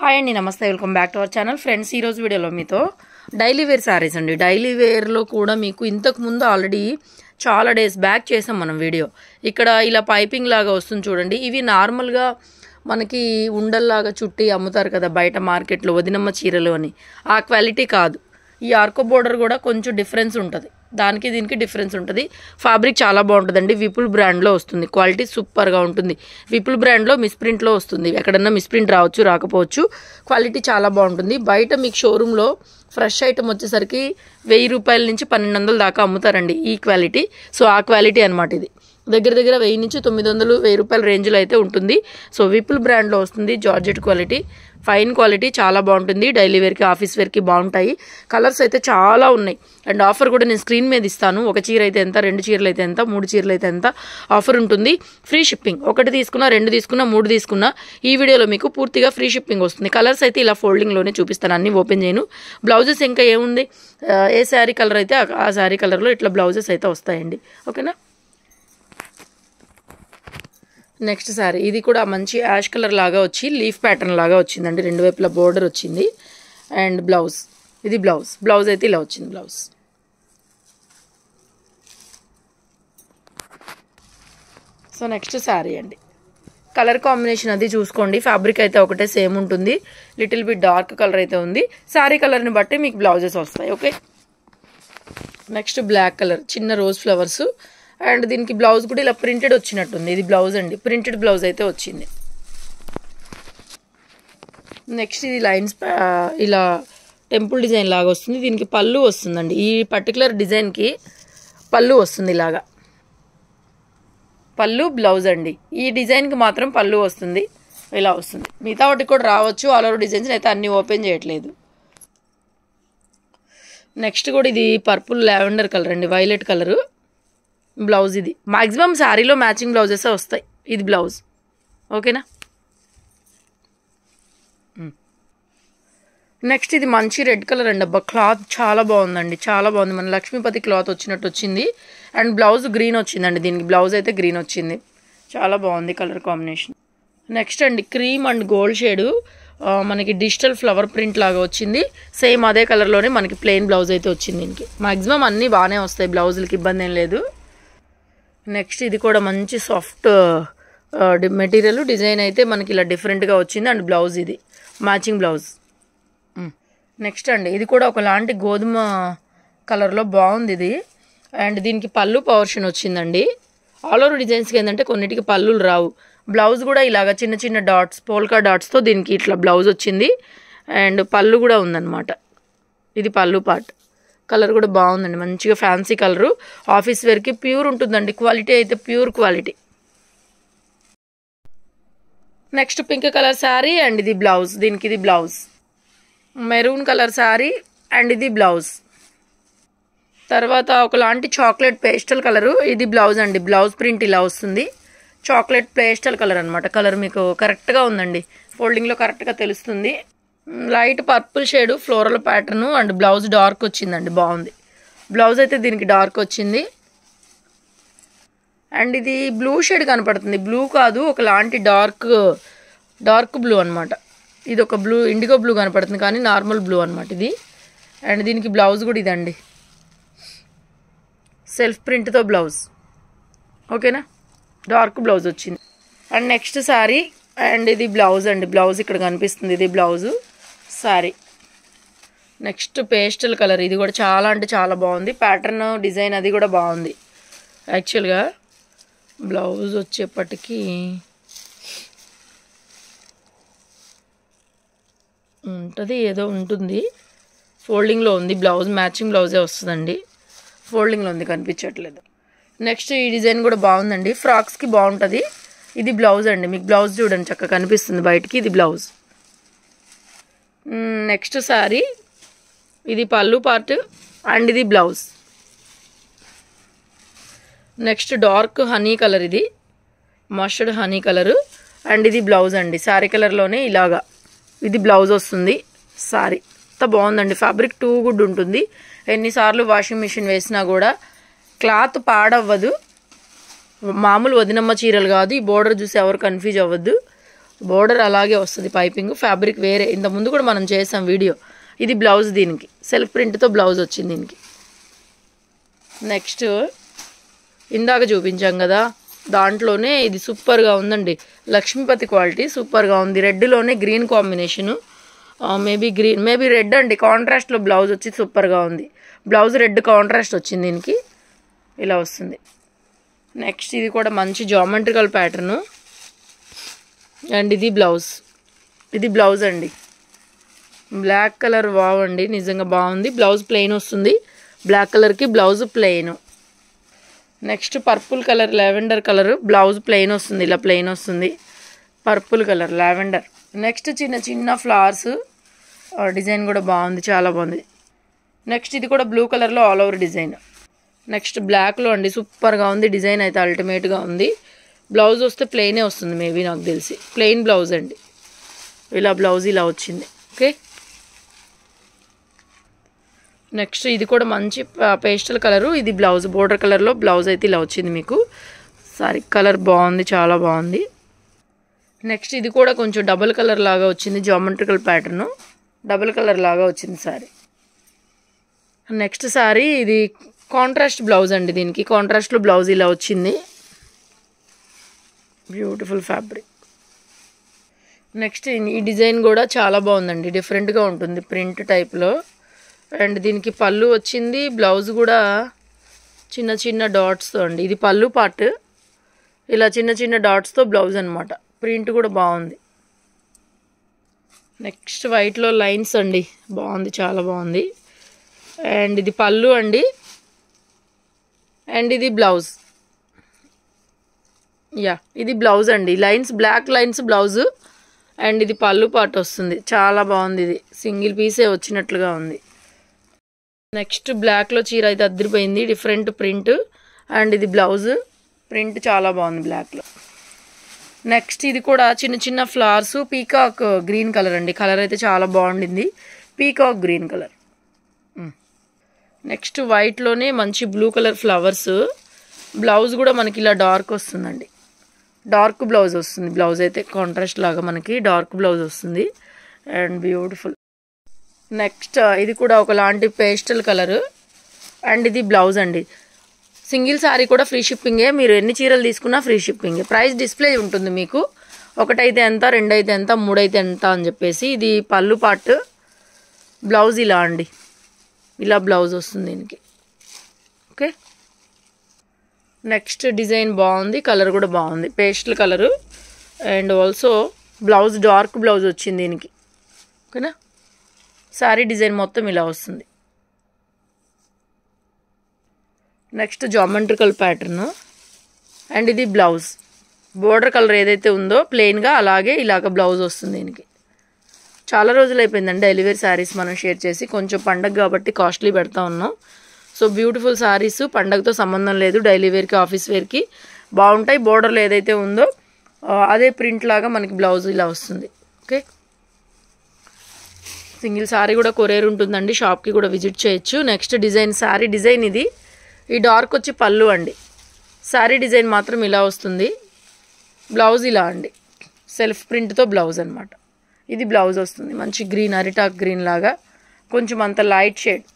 hi అండి నమస్తే welcome back to our channel friends ఈరోజు వీడియోలో మీతో డైలీ వేర్ శారీస్ అండి డైలీ వేర్లో కూడా మీకు ఇంతకు ముందు ఆల్రెడీ చాలా డేస్ బ్యాక్ చేసాం మనం వీడియో ఇక్కడ ఇలా పైపింగ్ లాగా వస్తుంది చూడండి ఇవి నార్మల్గా మనకి ఉండల్లాగా చుట్టి అమ్ముతారు కదా బయట మార్కెట్లో వదినమ్మ చీరలు అని ఆ క్వాలిటీ కాదు ఈ ఆర్కో బోర్డర్ కూడా కొంచెం డిఫరెన్స్ ఉంటుంది దానికి దీనికి డిఫరెన్స్ ఉంటుంది ఫ్యాబ్రిక్ చాలా బాగుంటుందండి విపుల్ బ్రాండ్లో వస్తుంది క్వాలిటీ సూపర్గా ఉంటుంది విపుల్ బ్రాండ్లో మిస్ప్రింట్లో వస్తుంది ఎక్కడన్నా మిస్ప్రింట్ రావచ్చు రాకపోవచ్చు క్వాలిటీ చాలా బాగుంటుంది బయట మీకు షోరూంలో ఫ్రెష్ ఐటమ్ వచ్చేసరికి వెయ్యి రూపాయల నుంచి పన్నెండు వందల దాకా అమ్ముతారండి ఈ క్వాలిటీ సో ఆ క్వాలిటీ అనమాట ఇది దగ్గర దగ్గర వెయ్యి నుంచి తొమ్మిది వందలు వెయ్యి రూపాయల రేంజ్లో అయితే ఉంటుంది సో విపుల్ బ్రాండ్లో వస్తుంది జార్జెట్ క్వాలిటీ ఫైన్ క్వాలిటీ చాలా బాగుంటుంది డైలీ వేర్కి ఆఫీస్ వేర్కి బాగుంటాయి కలర్స్ అయితే చాలా ఉన్నాయి అండ్ ఆఫర్ కూడా నేను స్క్రీన్ మీద ఇస్తాను ఒక చీర అయితే ఎంత రెండు చీరలు అయితే ఎంత మూడు చీరలు అయితే ఎంత ఆఫర్ ఉంటుంది ఫ్రీ షిప్పింగ్ ఒకటి తీసుకున్నా రెండు తీసుకున్నా మూడు తీసుకున్నా ఈ వీడియోలో మీకు పూర్తిగా ఫ్రీ షిప్పింగ్ వస్తుంది కలర్స్ అయితే ఇలా ఫోల్డింగ్లోనే చూపిస్తాను అన్ని ఓపెన్ చేయను బ్లౌజెస్ ఇంకా ఏముంది ఆ, ఏ శారీ కలర్ అయితే ఆ- ఆ శారీ కలర్లో ఇట్లా బ్లౌజెస్ అయితే వస్తాయండి ఓకేనా నెక్స్ట్ సారీ ఇది కూడా మంచి యాష్ కలర్ లాగా వచ్చి లీఫ్ ప్యాటర్న్ లాగా వచ్చిందండి రెండు వైపులా బోర్డర్ వచ్చింది అండ్ బ్లౌజ్ ఇది బ్లౌజ్ బ్లౌజ్ అయితే ఇలా వచ్చింది బ్లౌజ్ సో నెక్స్ట్ శారీ అండి కలర్ కాంబినేషన్ అది చూసుకోండి ఫ్యాబ్రిక్ అయితే ఒకటే సేమ్ ఉంటుంది లిటిల్ బిట్ డార్క్ కలర్ అయితే ఉంది శారీ కలర్ని బట్టి మీకు బ్లౌజెస్ వస్తాయి ఓకే నెక్స్ట్ బ్లాక్ కలర్ చిన్న రోజ్ ఫ్లవర్స్ అండ్ దీనికి బ్లౌజ్ కూడా ఇలా ప్రింటెడ్ వచ్చినట్టుంది ఇది బ్లౌజ్ అండి ప్రింటెడ్ బ్లౌజ్ అయితే వచ్చింది నెక్స్ట్ ఇది లైన్స్ ఇలా టెంపుల్ డిజైన్ లాగా వస్తుంది దీనికి పళ్ళు వస్తుందండి ఈ పర్టికులర్ డిజైన్కి పళ్ళు వస్తుంది ఇలాగా పళ్ళు బ్లౌజ్ అండి ఈ డిజైన్కి మాత్రం పళ్ళు వస్తుంది ఇలా వస్తుంది మిగతా వాటికి కూడా రావచ్చు ఆల్ ఓవర్ డిజైన్స్ అయితే అన్ని ఓపెన్ చేయట్లేదు నెక్స్ట్ కూడా ఇది పర్పుల్ లావెండర్ కలర్ అండి వైలెట్ కలరు బ్లౌజ్ ఇది మాక్సిమం శారీలో మ్యాచింగ్ బ్లౌజెస్ వస్తాయి ఇది బ్లౌజ్ ఓకేనా నెక్స్ట్ ఇది మంచి రెడ్ కలర్ అండి అబ్బా క్లాత్ చాలా బాగుందండి చాలా బాగుంది మన లక్ష్మీపతి క్లాత్ వచ్చినట్టు వచ్చింది అండ్ బ్లౌజ్ గ్రీన్ వచ్చిందండి దీనికి బ్లౌజ్ అయితే గ్రీన్ వచ్చింది చాలా బాగుంది కలర్ కాంబినేషన్ నెక్స్ట్ అండి క్రీమ్ అండ్ గోల్డ్ షేడు మనకి డిజిటల్ ఫ్లవర్ ప్రింట్ లాగా వచ్చింది సేమ్ అదే కలర్లోనే మనకి ప్లెయిన్ బ్లౌజ్ అయితే వచ్చింది దీనికి మాక్సిమం అన్నీ బాగానే వస్తాయి బ్లౌజులకి ఇబ్బంది ఏం లేదు నెక్స్ట్ ఇది కూడా మంచి సాఫ్ట్ మెటీరియల్ డిజైన్ అయితే మనకి ఇలా డిఫరెంట్గా వచ్చింది అండ్ బ్లౌజ్ ఇది మ్యాచింగ్ బ్లౌజ్ నెక్స్ట్ అండి ఇది కూడా ఒకలాంటి గోధుమ కలర్లో బాగుంది ఇది అండ్ దీనికి పళ్ళు పవర్షన్ వచ్చిందండి ఆల్ ఓవర్ డిజైన్స్కి ఏంటంటే కొన్నిటికి పళ్ళులు రావు బ్లౌజ్ కూడా ఇలాగ చిన్న చిన్న డాట్స్ పోల్కా డాట్స్తో దీనికి ఇట్లా బ్లౌజ్ వచ్చింది అండ్ పళ్ళు కూడా ఉందన్నమాట ఇది పళ్ళు పార్ట్ కలర్ కూడా బాగుందండి మంచిగా ఫ్యాన్సీ కలరు ఆఫీస్ వేర్కి ప్యూర్ ఉంటుందండి క్వాలిటీ అయితే pure quality next pink colour sari and ఇది బ్లౌజ్ దీనికి ఇది blouse maroon colour sari and ఇది బ్లౌజ్ తర్వాత ఒకలాంటి చాక్లెట్ పేస్టల్ కలరు ఇది బ్లౌజ్ అండి బ్లౌజ్ ప్రింట్ ఇలా వస్తుంది చాక్లెట్ పేస్టల్ కలర్ అనమాట కలర్ మీకు కరెక్ట్గా ఉందండి ఫోల్డింగ్లో కరెక్ట్గా తెలుస్తుంది light purple shade floral pattern and blouse dark వచ్చిందండి బాగుంది బ్లౌజ్ అయితే దీనికి డార్క్ వచ్చింది అండ్ ఇది బ్లూ షేడ్ కనపడుతుంది బ్లూ కాదు ఒకలాంటి డార్క్ డార్క్ బ్లూ అనమాట ఇది ఒక బ్లూ ఇండిగో బ్లూ కనపడుతుంది కానీ నార్మల్ బ్లూ అనమాట ఇది అండ్ దీనికి బ్లౌజ్ కూడా ఇదండి సెల్ఫ్ ప్రింట్తో బ్లౌజ్ ఓకేనా డార్క్ బ్లౌజ్ వచ్చింది అండ్ నెక్స్ట్ శారీ అండ్ ఇది బ్లౌజ్ అండి బ్లౌజ్ ఇక్కడ కనిపిస్తుంది ఇది blouse sari next pastel colour ఇది కూడా చాలా అంటే చాలా బాగుంది ప్యాటర్న్ డిజైన్ అది కూడా బాగుంది యాక్చువల్గా బ్లౌజ్ వచ్చేప్పటికి ఉంటుంది ఏదో ఉంటుంది ఫోల్డింగ్లో ఉంది బ్లౌజ్ మ్యాచింగ్ బ్లౌజే వస్తుందండి ఫోల్డింగ్లో ఉంది కనిపించట్లేదు నెక్స్ట్ ఈ డిజైన్ కూడా బాగుందండి ఫ్రాక్స్కి బాగుంటుంది ఇది బ్లౌజ్ అండి మీకు బ్లౌజ్ చూడండి చక్కగా కనిపిస్తుంది బయటికి ఇది బ్లౌజ్ నెక్స్ట్ శారీ ఇది పళ్ళు పార్ట్ అండ్ ఇది blouse next dark honey colour ఇది మస్టర్డ్ హనీ కలరు అండ్ ఇది బ్లౌజ్ అండి శారీ కలర్లోనే ఇలాగా ఇది బ్లౌజ్ వస్తుంది శారీ అంత బాగుందండి ఫ్యాబ్రిక్ టూ గుడ్ ఉంటుంది ఎన్నిసార్లు వాషింగ్ మిషన్ వేసినా కూడా క్లాత్ పాడవ్వదు మామూలు వదినమ్మ చీరలు కాదు ఈ బోర్డర్ చూసి ఎవరు కన్ఫ్యూజ్ అవ్వద్దు బోర్డర్ అలాగే వస్తుంది పైపింగ్ ఫ్యాబ్రిక్ వేరే ఇంత ముందు కూడా మనం చేసాం వీడియో ఇది బ్లౌజ్ దీనికి సెల్ఫ్ ప్రింట్తో బ్లౌజ్ వచ్చింది దీనికి నెక్స్ట్ ఇందాక చూపించాం కదా దాంట్లోనే ఇది సూపర్గా ఉందండి లక్ష్మీపతి క్వాలిటీ సూపర్గా ఉంది రెడ్లోనే green combination maybe green maybe red అండి కాంట్రాస్ట్లో బ్లౌజ్ వచ్చి సూపర్గా ఉంది బ్లౌజ్ రెడ్ కాంట్రాస్ట్ వచ్చింది దీనికి ఇలా వస్తుంది నెక్స్ట్ ఇది కూడా మంచి జామెట్రికల్ ప్యాటర్ను అండ్ ఇది బ్లౌజ్ ఇది బ్లౌజ్ అండి బ్లాక్ కలర్ వావ్ అండి నిజంగా బాగుంది బ్లౌజ్ ప్లెయిన్ వస్తుంది బ్లాక్ కలర్కి blouse plain next purple colour lavender colour blouse plain వస్తుంది ఇలా ప్లెయిన్ వస్తుంది పర్పుల్ కలర్ లావెండర్ నెక్స్ట్ చిన్న చిన్న ఫ్లవర్స్ డిజైన్ కూడా బాగుంది చాలా బాగుంది నెక్స్ట్ ఇది కూడా బ్లూ కలర్లో ఆల్ ఓవర్ డిజైన్ నెక్స్ట్ బ్లాక్లో అండి సూపర్గా ఉంది డిజైన్ అయితే అల్టిమేట్గా ఉంది బ్లౌజ్ వస్తే ప్లెయినే వస్తుంది మేబీ నాకు తెలిసి ప్లెయిన్ బ్లౌజ్ అండి ఇలా బ్లౌజ్ ఇలా వచ్చింది ఓకే నెక్స్ట్ ఇది కూడా మంచి పేస్టల్ కలరు ఇది బ్లౌజ్ బోర్డర్ కలర్లో బ్లౌజ్ అయితే ఇలా వచ్చింది మీకు సారీ కలర్ బాగుంది చాలా బాగుంది నెక్స్ట్ ఇది కూడా కొంచెం డబుల్ కలర్ లాగా వచ్చింది జామెట్రికల్ ప్యాటర్ను డబుల్ కలర్ లాగా వచ్చింది సారీ నెక్స్ట్ సారీ ఇది కాంట్రాస్ట్ బ్లౌజ్ అండి దీనికి కాంట్రాస్ట్లో బ్లౌజ్ ఇలా వచ్చింది బ్యూటిఫుల్ ఫ్యాబ్రిక్ నెక్స్ట్ ఈ డిజైన్ కూడా చాలా బాగుందండి డిఫరెంట్గా ఉంటుంది ప్రింట్ టైప్లో అండ్ దీనికి పళ్ళు వచ్చింది బ్లౌజ్ కూడా చిన్న చిన్న డాట్స్తో అండి ఇది పళ్ళు పార్ట్ ఇలా చిన్న చిన్న డాట్స్తో బ్లౌజ్ అనమాట ప్రింట్ కూడా బాగుంది నెక్స్ట్ వైట్లో లైన్స్ అండి బాగుంది చాలా బాగుంది అండ్ ఇది పళ్ళు అండి అండ్ ఇది బ్లౌజ్ యా ఇది బ్లౌజ్ అండి lines black lines blouse and ఇది పళ్ళు పాట వస్తుంది చాలా బాగుంది ఇది సింగిల్ పీసే వచ్చినట్లుగా ఉంది నెక్స్ట్ బ్లాక్లో చీర అయితే అద్దరిపోయింది డిఫరెంట్ ప్రింట్ అండ్ ఇది బ్లౌజ్ ప్రింట్ చాలా బాగుంది బ్లాక్లో నెక్స్ట్ ఇది కూడా చిన్న చిన్న ఫ్లవర్స్ పీకాక్ గ్రీన్ కలర్ అండి కలర్ అయితే చాలా బాగుండింది పీకాక్ గ్రీన్ కలర్ నెక్స్ట్ వైట్లోనే మంచి బ్లూ కలర్ ఫ్లవర్స్ బ్లౌజ్ కూడా మనకి ఇలా డార్క్ వస్తుందండి డార్క్ బ్లౌజ్ వస్తుంది బ్లౌజ్ అయితే కాంట్రాస్ట్ లాగా మనకి డార్క్ బ్లౌజ్ వస్తుంది అండ్ బ్యూటిఫుల్ నెక్స్ట్ ఇది కూడా ఒకలాంటి పేస్టల్ కలర్ అండ్ ఇది బ్లౌజ్ అండి సింగిల్ సారీ కూడా ఫ్రీ షిప్పింగే మీరు ఎన్ని చీరలు తీసుకున్నా ఫ్రీ షిప్పింగే ప్రైస్ డిస్ప్లే ఉంటుంది మీకు ఒకటైతే ఎంత రెండైతే ఎంత మూడైతే ఎంత అని చెప్పేసి ఇది పళ్ళు పార్ట్ బ్లౌజ్ ఇలా అండి ఇలా బ్లౌజ్ వస్తుంది దీనికి ఓకే నెక్స్ట్ డిజైన్ బాగుంది కలర్ కూడా బాగుంది pastel colour and also blouse dark blouse వచ్చింది దీనికి ఓకేనా శారీ డిజైన్ మొత్తం ఇలా వస్తుంది నెక్స్ట్ జామెట్రికల్ ప్యాటర్న్ అండ్ ఇది బ్లౌజ్ బోర్డర్ కలర్ ఏదైతే ఉందో ప్లెయిన్గా అలాగే ఇలాగ బ్లౌజ్ వస్తుంది దీనికి చాలా రోజులు అయిపోయిందండి డెలివరీ శారీస్ మనం షేర్ చేసి కొంచెం పండగ కాబట్టి కాస్ట్లీ పెడతా ఉన్నాం సో బ్యూటిఫుల్ శారీస్ పండగతో సంబంధం లేదు డైలీ వేర్కి ఆఫీస్ వేర్కి బాగుంటాయి బోర్డర్లో ఏదైతే ఉందో అదే ప్రింట్ లాగా మనకి బ్లౌజ్ ఇలా వస్తుంది ఓకే సింగిల్ శారీ కూడా కొరియర్ ఉంటుందండి షాప్కి కూడా విజిట్ చేయొచ్చు నెక్స్ట్ డిజైన్ శారీ డిజైన్ ఇది ఈ డార్క్ వచ్చి పళ్ళు అండి శారీ డిజైన్ మాత్రం ఇలా వస్తుంది బ్లౌజ్ ఇలా అండి సెల్ఫ్ ప్రింట్తో బ్లౌజ్ అనమాట ఇది బ్లౌజ్ వస్తుంది మంచి గ్రీన్ అరిటాక్ గ్రీన్ లాగా కొంచెం అంత లైట్ షేడ్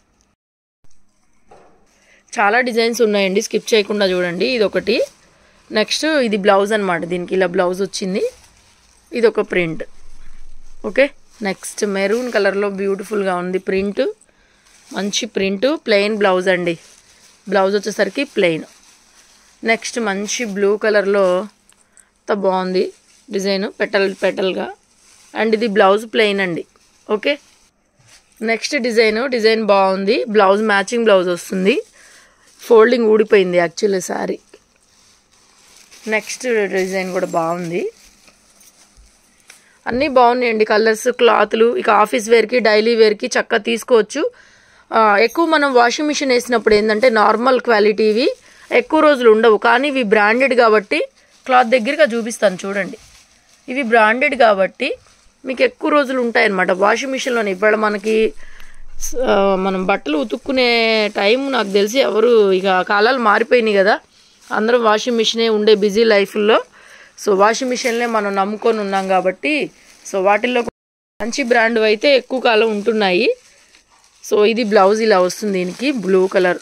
చాలా డిజైన్స్ ఉన్నాయండి స్కిప్ చేయకుండా చూడండి ఇది ఒకటి నెక్స్ట్ ఇది బ్లౌజ్ అనమాట దీనికి ఇలా బ్లౌజ్ వచ్చింది ఇది ఒక ప్రింట్ ఓకే నెక్స్ట్ మెరూన్ కలర్లో బ్యూటిఫుల్గా ఉంది ప్రింట్ మంచి ప్రింట్ ప్లెయిన్ బ్లౌజ్ అండి బ్లౌజ్ వచ్చేసరికి ప్లెయిన్ నెక్స్ట్ మంచి బ్లూ కలర్లో ఎంత బాగుంది డిజైన్ పెటల్ పెటల్గా అండ్ ఇది బ్లౌజ్ ప్లెయిన్ అండి ఓకే నెక్స్ట్ డిజైన్ డిజైన్ బాగుంది బ్లౌజ్ మ్యాచింగ్ బ్లౌజ్ వస్తుంది ఫోల్డింగ్ ఊడిపోయింది యాక్చువల్లీ శారీ నెక్స్ట్ డిజైన్ కూడా బాగుంది అన్నీ బాగున్నాయండి కలర్స్ క్లాత్లు ఇక ఆఫీస్ వేర్కి డైలీ వేర్కి చక్కగా తీసుకోవచ్చు ఎక్కువ మనం వాషింగ్ మిషన్ వేసినప్పుడు ఏంటంటే నార్మల్ క్వాలిటీవి ఎక్కువ రోజులు ఉండవు కానీ ఇవి బ్రాండెడ్ కాబట్టి క్లాత్ దగ్గరగా చూపిస్తాను చూడండి ఇవి బ్రాండెడ్ కాబట్టి మీకు ఎక్కువ రోజులు ఉంటాయన్నమాట వాషింగ్ మిషన్లోనే ఇవాళ మనకి మనం బట్టలు ఉతుక్కునే టైం నాకు తెలిసి ఎవరు ఇక కాలాలు మారిపోయినాయి కదా అందరం వాషింగ్ మిషనే ఉండే బిజీ లైఫ్లో సో వాషింగ్ మిషన్లే మనం నమ్ముకొని ఉన్నాం కాబట్టి సో వాటిల్లో మంచి బ్రాండ్ అయితే ఎక్కువ కాలం ఉంటున్నాయి సో ఇది బ్లౌజ్ ఇలా వస్తుంది దీనికి బ్లూ కలర్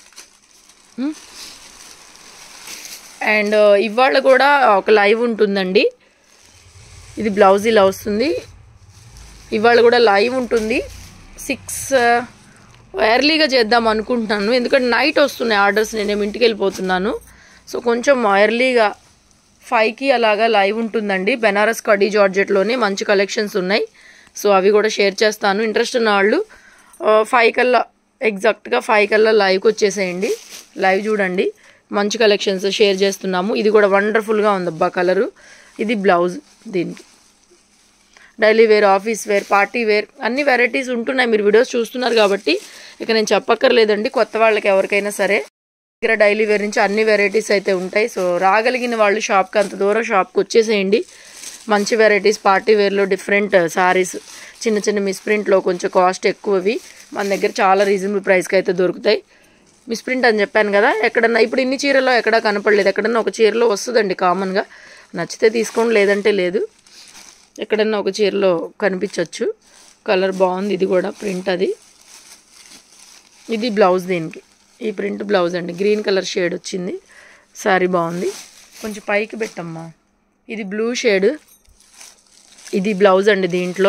అండ్ ఇవాళ కూడా ఒక లైవ్ ఉంటుందండి ఇది బ్లౌజ్ ఇలా వస్తుంది ఇవాళ కూడా లైవ్ ఉంటుంది సిక్స్ ఎర్లీగా చేద్దాం అనుకుంటున్నాను ఎందుకంటే నైట్ వస్తున్నాయి ఆర్డర్స్ నేనేమి ఇంటికి వెళ్ళిపోతున్నాను సో కొంచెం ఎర్లీగా ఫైవ్కి అలాగా లైవ్ ఉంటుందండి బెనారస్ కడీ జార్జెట్లోనే మంచి కలెక్షన్స్ ఉన్నాయి సో అవి కూడా షేర్ చేస్తాను ఇంట్రెస్ట్ ఉన్న వాళ్ళు ఫైవ్ కల్లా ఎగ్జాక్ట్గా ఫైవ్ కల్లా లైవ్కి వచ్చేసేయండి లైవ్ చూడండి మంచి కలెక్షన్స్ షేర్ చేస్తున్నాము ఇది కూడా వండర్ఫుల్గా ఉంది అబ్బా కలరు ఇది బ్లౌజ్ దీనికి daily wear office wear party wear అన్ని వెరైటీస్ ఉంటున్నాయి మీరు వీడియోస్ చూస్తున్నారు కాబట్టి ఇక నేను చెప్పక్కర్లేదండి కొత్త వాళ్ళకి ఎవరికైనా సరే దగ్గర డైలీ వేర్ నుంచి అన్ని వెరైటీస్ అయితే ఉంటాయి సో రాగలిగిన వాళ్ళు షాప్కి అంత దూరం షాప్కి వచ్చేసేయండి మంచి వెరైటీస్ పార్టీ వేర్లో డిఫరెంట్ సారీస్ చిన్న చిన్న మిస్ప్రింట్లో కొంచెం కాస్ట్ ఎక్కువవి మన దగ్గర చాలా రీజనబుల్ ప్రైస్కి అయితే దొరుకుతాయి మిస్ప్రింట్ అని చెప్పాను కదా ఎక్కడన్నా ఇప్పుడు ఇన్ని చీరలో ఎక్కడా కనపడలేదు ఎక్కడన్నా ఒక చీరలో వస్తుందండి కామన్గా నచ్చితే తీసుకోండి లేదంటే లేదు ఎక్కడన్నా ఒక చీరలో కనిపించవచ్చు కలర్ బాగుంది ఇది కూడా ప్రింట్ అది ఇది బ్లౌజ్ దీనికి ఈ ప్రింట్ బ్లౌజ్ అండి గ్రీన్ కలర్ షేడ్ వచ్చింది సారీ బాగుంది కొంచెం పైకి పెట్టమ్మా ఇది బ్లూ షేడ్ ఇది బ్లౌజ్ అండి దీంట్లో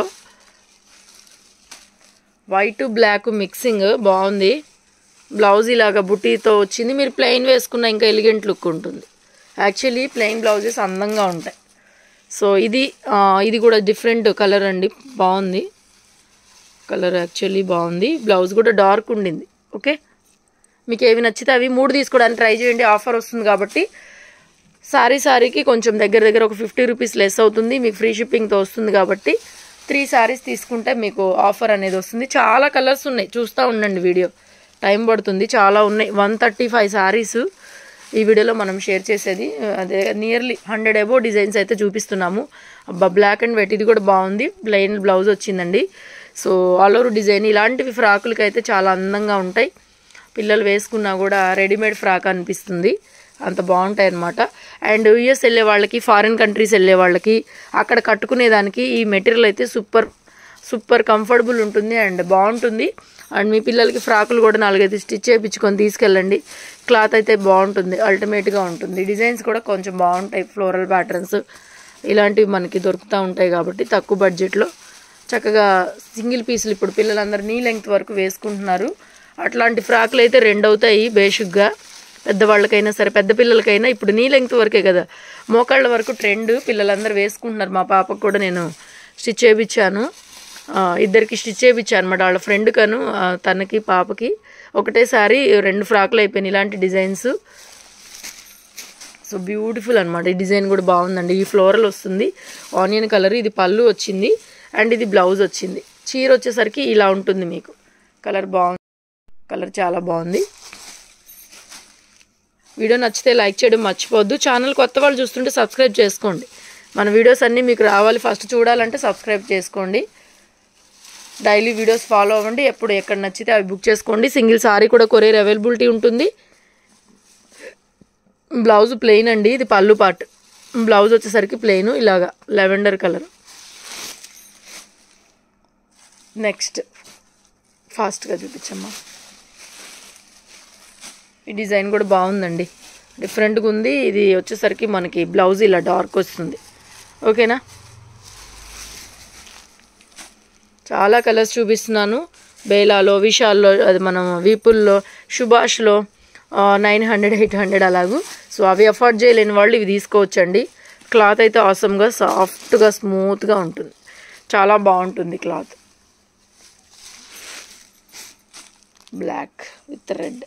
వైట్ బ్లాక్ మిక్సింగ్ బాగుంది బ్లౌజ్ ఇలాగ బుటీతో వచ్చింది మీరు ప్లెయిన్ వేసుకున్న ఇంకా ఎలిగెంట్ లుక్ ఉంటుంది యాక్చువల్లీ ప్లెయిన్ బ్లౌజెస్ అందంగా ఉంటాయి సో ఇది ఆ, ఇది కూడా డిఫరెంట్ కలర్ అండి బాగుంది కలర్ యాక్చువల్లీ బాగుంది బ్లౌజ్ కూడా డార్క్ ఉండింది ఓకే మీకు ఏవి నచ్చితే అవి మూడు తీసుకోవడానికి ట్రై చేయండి ఆఫర్ వస్తుంది కాబట్టి సారీ సారీకి కొంచెం దగ్గర దగ్గర ఒక ఫిఫ్టీ రూపీస్ లెస్ అవుతుంది మీకు ఫ్రీ షిప్పింగ్తో వస్తుంది కాబట్టి త్రీ సారీస్ తీసుకుంటే మీకు ఆఫర్ అనేది వస్తుంది చాలా కలర్స్ ఉన్నాయి చూస్తూ ఉండండి వీడియో టైం పడుతుంది చాలా ఉన్నాయి వన్ థర్టీ ఫైవ్ సారీస్ ఈ వీడియోలో మనం షేర్ చేసేది అదే నియర్లీ హండ్రెడ్ ఎబో డిజైన్స్ అయితే చూపిస్తున్నాము అబ్బా బ్లాక్ అండ్ వైట్ ఇది కూడా బాగుంది ప్లెయిన్ బ్లౌజ్ వచ్చిందండి సో ఆల్ ఓవర్ డిజైన్ ఇలాంటివి ఫ్రాకులకి అయితే చాలా అందంగా ఉంటాయి పిల్లలు వేసుకున్నా కూడా రెడీమేడ్ ఫ్రాక్ అనిపిస్తుంది అంత బాగుంటాయి అనమాట అండ్ యుఎస్ వెళ్ళే వాళ్ళకి ఫారిన్ కంట్రీస్ వెళ్ళే వాళ్ళకి అక్కడ కట్టుకునేదానికి ఈ మెటీరియల్ అయితే సూపర్ సూపర్ కంఫర్టబుల్ ఉంటుంది అండ్ బాగుంటుంది అండ్ మీ పిల్లలకి ఫ్రాకులు కూడా నాలుగైదు స్టిచ్ చేయించుకొని తీసుకెళ్ళండి క్లాత్ అయితే బాగుంటుంది అల్టిమేట్గా ఉంటుంది డిజైన్స్ కూడా కొంచెం బాగుంటాయి ఫ్లోరల్ ప్యాటర్న్స్ ఇలాంటివి మనకి దొరుకుతూ ఉంటాయి కాబట్టి తక్కువ బడ్జెట్లో చక్కగా సింగిల్ పీసులు ఇప్పుడు పిల్లలందరూ నీ లెంగ్త్ వరకు వేసుకుంటున్నారు అట్లాంటి ఫ్రాకులు అయితే రెండు అవుతాయి బేసిక్గా పెద్దవాళ్ళకైనా సరే పెద్ద పిల్లలకైనా ఇప్పుడు నీ లెంగ్త్ వరకే కదా మోకాళ్ళ వరకు ట్రెండ్ పిల్లలందరూ వేసుకుంటున్నారు మా పాపకు కూడా నేను స్టిచ్ చేయించాను ఆ, ఇద్దరికి స్టిచ్ చేయించాను అనమాట వాళ్ళ ఫ్రెండ్ కను ఆ, తనకి పాపకి ఒకటేసారి రెండు ఫ్రాకులు అయిపోయినాయి ఇలాంటి డిజైన్స్ సో బ్యూటిఫుల్ అనమాట ఈ డిజైన్ కూడా బాగుందండి ఈ ఫ్లోరల్ వస్తుంది ఆనియన్ కలర్ ఇది పళ్ళు వచ్చింది అండ్ ఇది బ్లౌజ్ వచ్చింది చీర వచ్చేసరికి ఇలా ఉంటుంది మీకు కలర్ బాగుంది కలర్ చాలా బాగుంది వీడియో నచ్చితే లైక్ చేయడం మర్చిపోవద్దు ఛానల్ కొత్త వాళ్ళు చూస్తుంటే సబ్స్క్రైబ్ చేసుకోండి మన వీడియోస్ అన్నీ మీకు రావాలి ఫస్ట్ చూడాలంటే సబ్స్క్రైబ్ చేసుకోండి డైలీ వీడియోస్ ఫాలో అవ్వండి ఎప్పుడు ఎక్కడ నచ్చితే అవి బుక్ చేసుకోండి సింగిల్ సారీ కూడా కొరియర్ అవైలబిలిటీ ఉంటుంది బ్లౌజ్ ప్లెయిన్ అండి ఇది పళ్ళు పార్ట్ బ్లౌజ్ వచ్చేసరికి ప్లెయిన్ ఇలాగా లెవెండర్ కలర్ నెక్స్ట్ ఫాస్ట్గా చూపించమ్మా ఈ డిజైన్ కూడా బాగుందండి డిఫరెంట్గా ఉంది ఇది వచ్చేసరికి మనకి బ్లౌజ్ ఇలా డార్క్ వస్తుంది ఓకేనా చాలా కలర్స్ చూపిస్తున్నాను బేలాలో విశాల్లో అది మనం వీపుల్లో సుభాష్లో నైన్ హండ్రెడ్ ఎయిట్ హండ్రెడ్ అలాగూ సో అవి అఫోర్డ్ చేయలేని వాళ్ళు ఇవి తీసుకోవచ్చండి క్లాత్ అయితే అవసరంగా సాఫ్ట్గా స్మూత్గా ఉంటుంది చాలా బాగుంటుంది cloth black with red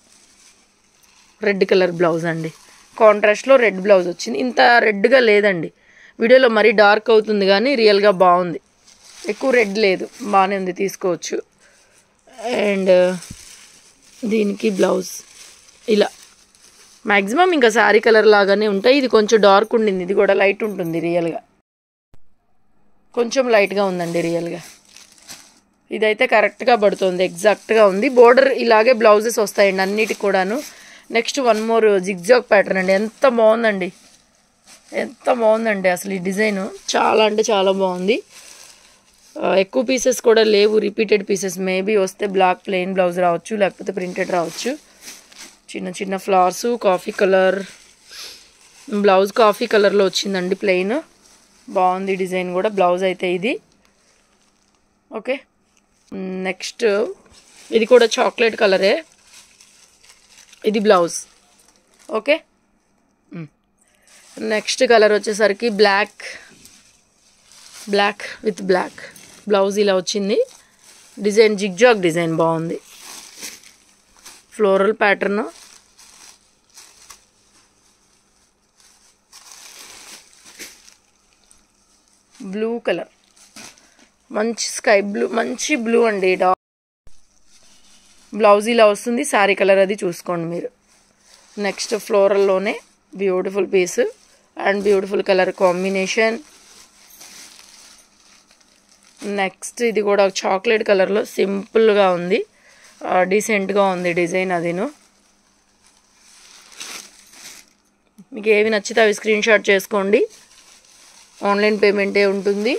red colour blouse అండి కాంట్రాస్ట్లో రెడ్ బ్లౌజ్ వచ్చింది ఇంత రెడ్గా లేదండి వీడియోలో మరీ డార్క్ అవుతుంది కానీ రియల్గా బాగుంది ఎక్కువ రెడ్ లేదు బాగానే ఉంది తీసుకోవచ్చు అండ్ దీనికి బ్లౌజ్ ఇలా మ్యాక్సిమం ఇంకా శారీ కలర్ లాగానే ఉంటాయి ఇది కొంచెం డార్క్ ఉండింది ఇది కూడా లైట్ ఉంటుంది రియల్గా కొంచెం లైట్గా ఉందండి రియల్గా ఇదైతే కరెక్ట్గా పడుతుంది ఎగ్జాక్ట్గా ఉంది బోర్డర్ ఇలాగే బ్లౌజెస్ వస్తాయండి అన్నిటికి కూడాను next one more zigzag pattern అండి ఎంత బాగుందండి ఎంత బాగుందండి అసలు ఈ డిజైన్ చాలా అంటే చాలా బాగుంది ఆ, ఎక్కువ పీసెస్ కూడా లేవు రిపీటెడ్ పీసెస్ మేబీ వస్తే బ్లాక్ ప్లెయిన్ బ్లౌజ్ రావచ్చు లేకపోతే ప్రింటెడ్ రావచ్చు చిన్న చిన్న flowers coffee colour blouse coffee కలర్లో వచ్చిందండి ప్లెయిన్ బాగుంది డిజైన్ కూడా బ్లౌజ్ అయితే ఇది ఓకే నెక్స్ట్ ఇది కూడా చాక్లెట్ కలరే ఇది బ్లౌజ్ ఓకే నెక్స్ట్ కలర్ వచ్చేసరికి black black with black blouse ఇలా వచ్చింది డిజైన్ జిగ్జాగ్ డిజైన్ బాగుంది ఫ్లోరల్ ప్యాటర్న్ బ్లూ కలర్ మంచి స్కై బ్లూ మంచి బ్లూ అండి డా బ్లౌజ్ ఇలా వస్తుంది శారీ కలర్ అది చూసుకోండి మీరు నెక్స్ట్ ఫ్లోరల్లోనే beautiful piece and beautiful colour combination next ఇది కూడా చాక్లెట్ కలర్లో సింపుల్గా ఉంది డీసెంట్గా ఉంది డిజైన్ అదిను మీకు ఏవి నచ్చితే అవి స్క్రీన్ షాట్ చేసుకోండి ఆన్లైన్ పేమెంటే ఉంటుంది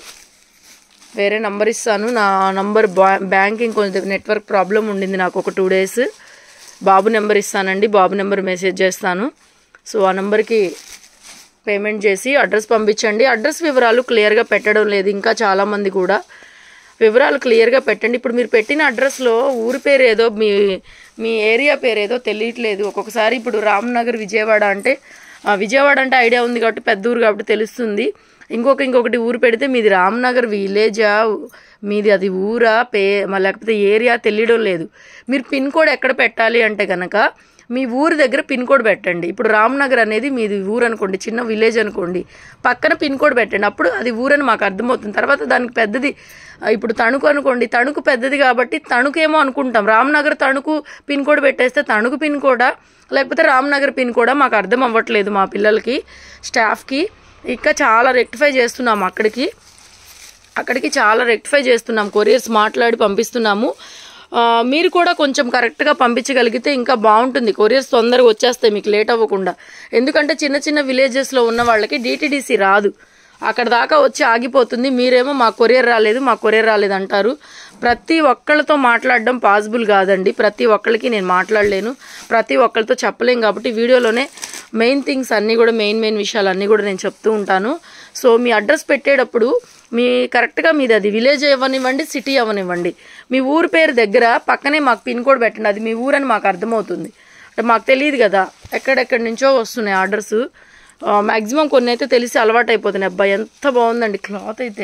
వేరే నంబర్ ఇస్తాను నా నంబర్ బా బ్యాంకింగ్ కొంచెం నెట్వర్క్ ప్రాబ్లం ఉండింది నాకు ఒక టూ డేస్ బాబు నెంబర్ ఇస్తానండి బాబు నెంబర్ మెసేజ్ చేస్తాను సో ఆ నెంబర్కి పేమెంట్ చేసి అడ్రస్ పంపించండి అడ్రస్ వివరాలు క్లియర్గా పెట్టడం లేదు ఇంకా చాలామంది కూడా వివరాలు క్లియర్గా పెట్టండి ఇప్పుడు మీరు పెట్టిన అడ్రస్లో ఊరి పేరు ఏదో మీ మీ ఏరియా పేరు ఏదో తెలియట్లేదు ఒక్కొక్కసారి ఇప్పుడు రామ్నగర్ విజయవాడ అంటే ఆ, విజయవాడ అంటే ఐడియా ఉంది కాబట్టి పెద్ద ఊరు కాబట్టి తెలుస్తుంది ఇంకొక ఇంకొకటి ఊరు పెడితే మీది రామ్నగర్ విలేజా మీది అది ఊరా పే మ- లేకపోతే ఏరియా తెలియడం లేదు మీరు పిన్ కోడ్ ఎక్కడ పెట్టాలి అంటే కనుక మీ ఊరు దగ్గర పిన్ కోడ్ పెట్టండి ఇప్పుడు రామ్నగర్ అనేది మీది ఊరు అనుకోండి చిన్న విలేజ్ అనుకోండి పక్కన పిన్ కోడ్ పెట్టండి అప్పుడు అది ఊరని మాకు అర్థమవుతుంది తర్వాత దానికి పెద్దది ఆ, ఇప్పుడు తణుకు అనుకోండి తణుకు పెద్దది కాబట్టి తణుకేమో అనుకుంటాం రామ్నగర్ తణుకు పిన్ కోడ్ పెట్టేస్తే తణుకు పిన్ కోడా లేకపోతే రామ్నగర్ పిన్ కూడా మాకు అర్థం అవ్వట్లేదు మా పిల్లలకి స్టాఫ్కి ఇంకా చాలా రెక్టిఫై చేస్తున్నాం అక్కడికి అక్కడికి చాలా రెక్టిఫై చేస్తున్నాం కొరియర్స్ మాట్లాడి పంపిస్తున్నాము ఆ, మీరు కూడా కొంచెం కరెక్ట్గా పంపించగలిగితే ఇంకా బాగుంటుంది కొరియర్స్ తొందరగా వచ్చేస్తాయి మీకు లేట్ అవ్వకుండా ఎందుకంటే చిన్న చిన్న విలేజెస్లో ఉన్న వాళ్ళకి డిటీడీసీ రాదు అక్కడ దాకా వచ్చి ఆగిపోతుంది మీరేమో మా కొరియర్ రాలేదు మా కొరియర్ రాలేదు అంటారు ప్రతి ఒక్కళ్ళతో మాట్లాడడం పాసిబుల్ కాదండి ప్రతి ఒక్కళ్ళకి నేను మాట్లాడలేను ప్రతి ఒక్కళ్ళతో చెప్పలేం కాబట్టి వీడియోలోనే మెయిన్ థింగ్స్ అన్నీ కూడా మెయిన్ మెయిన్ విషయాలు అన్నీ కూడా నేను చెప్తూ ఉంటాను సో మీ అడ్రస్ పెట్టేటప్పుడు మీ కరెక్ట్గా మీది అది విలేజ్ అవ్వనివ్వండి సిటీ అవ్వనివ్వండి మీ ఊరు పేరు దగ్గర పక్కనే మాకు పిన్ కోడ్ పెట్టండి అది మీ ఊరని మాకు అర్థమవుతుంది అంటే మాకు తెలియదు కదా ఎక్కడెక్కడి నుంచో వస్తున్నాయి ఆర్డర్స్ మ్యాక్సిమం కొన్ని అయితే తెలిసి అలవాటు అయిపోతున్నాయి అబ్బాయి ఎంత బాగుందండి క్లాత్ అయితే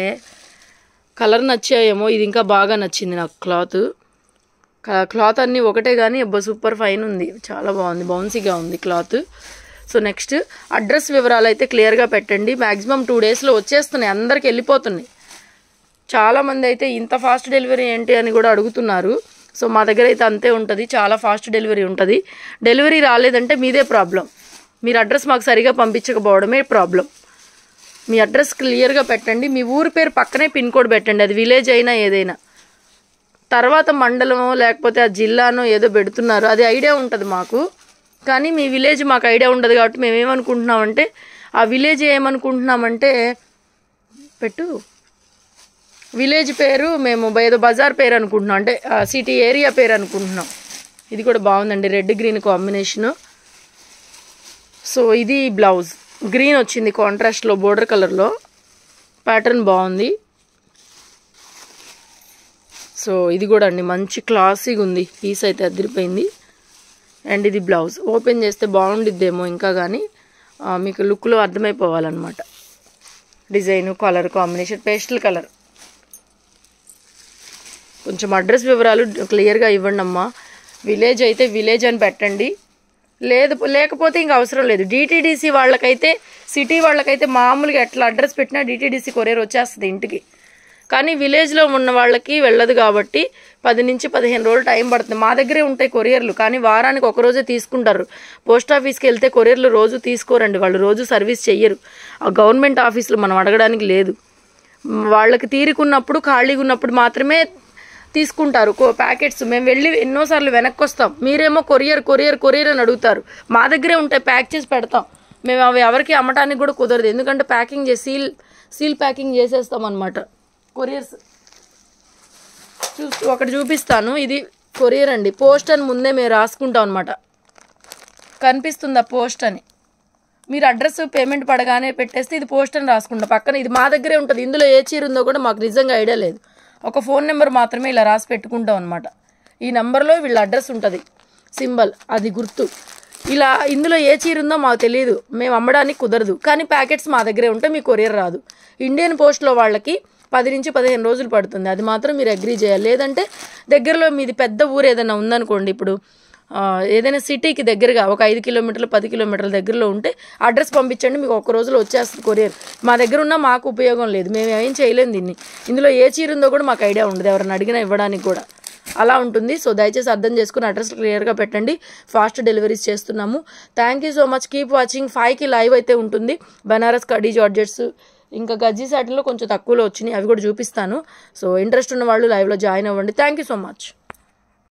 కలర్ నచ్చాయేమో ఇది ఇంకా బాగా నచ్చింది నాకు క్లాత్ క్లాత్ అన్నీ ఒకటే కానీ అబ్బా సూపర్ ఫైన్ ఉంది చాలా బాగుంది బౌన్సీగా ఉంది క్లాత్ సో నెక్స్ట్ అడ్రస్ వివరాలు అయితే క్లియర్గా పెట్టండి మ్యాక్సిమం టూ డేస్లో వచ్చేస్తున్నాయి అందరికి వెళ్ళిపోతున్నాయి చాలామంది అయితే ఇంత ఫాస్ట్ డెలివరీ ఏంటి అని కూడా అడుగుతున్నారు సో మా దగ్గర అయితే అంతే ఉంటుంది చాలా ఫాస్ట్ డెలివరీ ఉంటుంది డెలివరీ రాలేదంటే మీదే ప్రాబ్లం మీరు అడ్రస్ మాకు సరిగా పంపించకపోవడమే ప్రాబ్లం మీ అడ్రస్ క్లియర్గా పెట్టండి మీ ఊరి పేరు పక్కనే పిన్ కోడ్ పెట్టండి అది విలేజ్ అయినా ఏదైనా తర్వాత మండలమో లేకపోతే ఆ జిల్లానో ఏదో పెడుతున్నారు అది ఐడియా ఉంటుంది మాకు కానీ మీ విలేజ్ మాకు ఐడియా ఉండదు కాబట్టి మేము ఏమనుకుంటున్నామంటే ఆ విలేజ్ ఏమనుకుంటున్నామంటే పెట్టు విలేజ్ పేరు మేము ఏదో బజార్ పేరు అనుకుంటున్నాం అంటే సిటీ ఏరియా పేరు అనుకుంటున్నాం ఇది కూడా బాగుందండి రెడ్ గ్రీన్ కాంబినేషను సో ఇది బ్లౌజ్ గ్రీన్ వచ్చింది కాంట్రాస్ట్లో బోర్డర్ కలర్లో ప్యాటర్న్ బాగుంది సో ఇది కూడా అండి మంచి క్లాసీగా ఉంది పీస్ అయితే అదిరిపోయింది అండ్ ఇది బ్లౌజ్ ఓపెన్ చేస్తే బాగుండిద్దేమో ఇంకా కానీ ఆ, మీకు లుక్లో అర్థమైపోవాలన్నమాట design colour combination pastel colour కొంచెం అడ్రస్ వివరాలు క్లియర్గా ఇవ్వండి అమ్మా విలేజ్ అయితే విలేజ్ అని పెట్టండి లేదు లేకపోతే ఇంక అవసరం లేదు డిటీడీసీ వాళ్ళకైతే సిటీ వాళ్ళకైతే మామూలుగా ఎట్లా అడ్రస్ పెట్టినా డిటీడీసీ కొరియర్ వచ్చేస్తుంది ఇంటికి కానీ విలేజ్లో ఉన్న వాళ్ళకి వెళ్ళదు కాబట్టి పది నుంచి పదిహేను రోజులు టైం పడుతుంది మా దగ్గరే ఉంటాయి కొరియర్లు కానీ వారానికి ఒక రోజే తీసుకుంటారు పోస్ట్ ఆఫీస్కి వెళ్తే కొరియర్లు రోజు తీసుకోరండి వాళ్ళు రోజు సర్వీస్ చెయ్యరు ఆ గవర్నమెంట్ ఆఫీసులు మనం అడగడానికి లేదు మ్, వాళ్ళకి తీరికున్నప్పుడు ఖాళీగా ఉన్నప్పుడు మాత్రమే తీసుకుంటారు కో ప్యాకెట్స్ మేము వెళ్ళి ఎన్నోసార్లు వెనక్కి వస్తాం మీరేమో కొరియర్ కొరియర్ కొరియర్ అని అడుగుతారు మా దగ్గరే ఉంటాయి ప్యాక్ చేసి పెడతాం మేము అవి ఎవరికి అమ్మటానికి కూడా కుదరదు ఎందుకంటే ప్యాకింగ్ చేసి సీల్ సీల్ ప్యాకింగ్ చేసేస్తాం అనమాట కొరియర్స్ చూ ఒకటి చూపిస్తాను ఇది కొరియర్ అండి పోస్ట్ అని ముందే మేము రాసుకుంటాం అనమాట కనిపిస్తుందా పోస్ట్ అని మీరు అడ్రస్ పేమెంట్ పడగానే పెట్టేస్తే ఇది పోస్ట్ అని రాసుకుంటాం పక్కన ఇది మా దగ్గరే ఉంటుంది ఇందులో ఏ చీర ఉందో కూడా మాకు నిజంగా ఐడియా లేదు ఒక ఫోన్ నెంబర్ మాత్రమే ఇలా రాసి పెట్టుకుంటాం అనమాట ఈ నెంబర్లో వీళ్ళ అడ్రస్ ఉంటుంది సింబల్ అది గుర్తు ఇలా ఇందులో ఏ చీర ఉందో మాకు తెలియదు మేము అమ్మడానికి కుదరదు కానీ ప్యాకెట్స్ మా దగ్గరే ఉంటే మీ కొరియర్ రాదు ఇండియన్ పోస్ట్లో వాళ్ళకి పది నుంచి పదిహేను రోజులు పడుతుంది అది మాత్రం మీరు అగ్రీ చేయాలి లేదంటే దగ్గరలో మీది పెద్ద ఊరు ఏదైనా ఉందనుకోండి ఇప్పుడు ఆ, ఏదైనా సిటీకి దగ్గరగా ఒక ఐదు కిలోమీటర్లు పది కిలోమీటర్ల దగ్గరలో ఉంటే అడ్రస్ పంపించండి మీకు ఒక రోజులో వచ్చేస్తుంది కొరియర్ మా దగ్గర ఉన్న మాకు ఉపయోగం లేదు మేము ఏం చేయలేము దీన్ని ఇందులో ఏ చీర ఉందో కూడా మాకు ఐడియా ఉండదు ఎవరైనా అడిగినా ఇవ్వడానికి కూడా అలా ఉంటుంది సో దయచేసి అర్థం చేసుకుని అడ్రస్ క్లియర్గా పెట్టండి ఫాస్ట్ డెలివరీస్ చేస్తున్నాము thank you so much keep watching ఫైవ్కి లైవ్ అయితే ఉంటుంది బనారస్ కడీ జార్జెట్స్ ఇంకా గజ్జీ సాటిలో కొంచెం తక్కువలో వచ్చినాయి అవి కూడా చూపిస్తాను సో ఇంట్రెస్ట్ ఉన్న వాళ్ళు లైవ్లో జాయిన్ అవ్వండి థ్యాంక్ యూ సో మచ్